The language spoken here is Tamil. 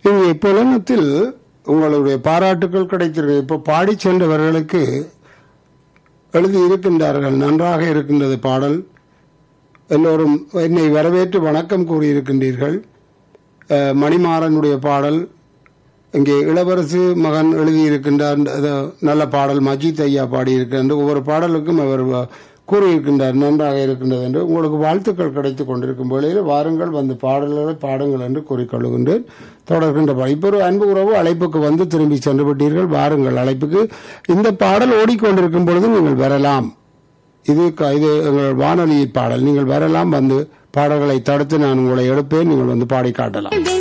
இங்கே புலனத்தில் உங்களுடைய பாராட்டுக்கள் கிடைத்திருக்கு இப்போ பாடி சென்றவர்களுக்கு எழுதி இருக்கின்றார்கள் நன்றாக இருக்கின்றது பாடல் எல்லோரும் என்னை வரவேற்று வணக்கம் கூறியிருக்கின்றீர்கள் அஹ், மணிமாறனுடைய பாடல் இங்கே இளவரசு மகன் எழுதியிருக்கின்றார் அது நல்ல பாடல் மஜித் ஐயா பாடியிருக்கின்ற ஒவ்வொரு பாடலுக்கும் அவர் வ- கூறியிருக்கின்றார் நன்றாக இருக்கின்றது என்று உங்களுக்கு வாழ்த்துக்கள் கிடைத்துக் கொண்டிருக்கும் வேளையில் வாருங்கள் வந்து பாடல்களை பாடுங்கள் என்று கூறிக்கொள்கின்றேன் தொடர்கின்ற பாடல். இப்போ ஒரு அன்பு உறவு அழைப்புக்கு வந்து திரும்பி சென்று விட்டீர்கள் வாருங்கள் அழைப்புக்கு இந்த பாடல் ஓடிக்கொண்டிருக்கும் பொழுது நீங்கள் வரலாம் இது க- இது எங்கள் வானொலி பாடல் நீங்கள் வரலாம் வந்து பாடல்களை தடுத்து நான் உங்களை எடுப்பேன் நீங்கள் வந்து பாடி காட்டலாம்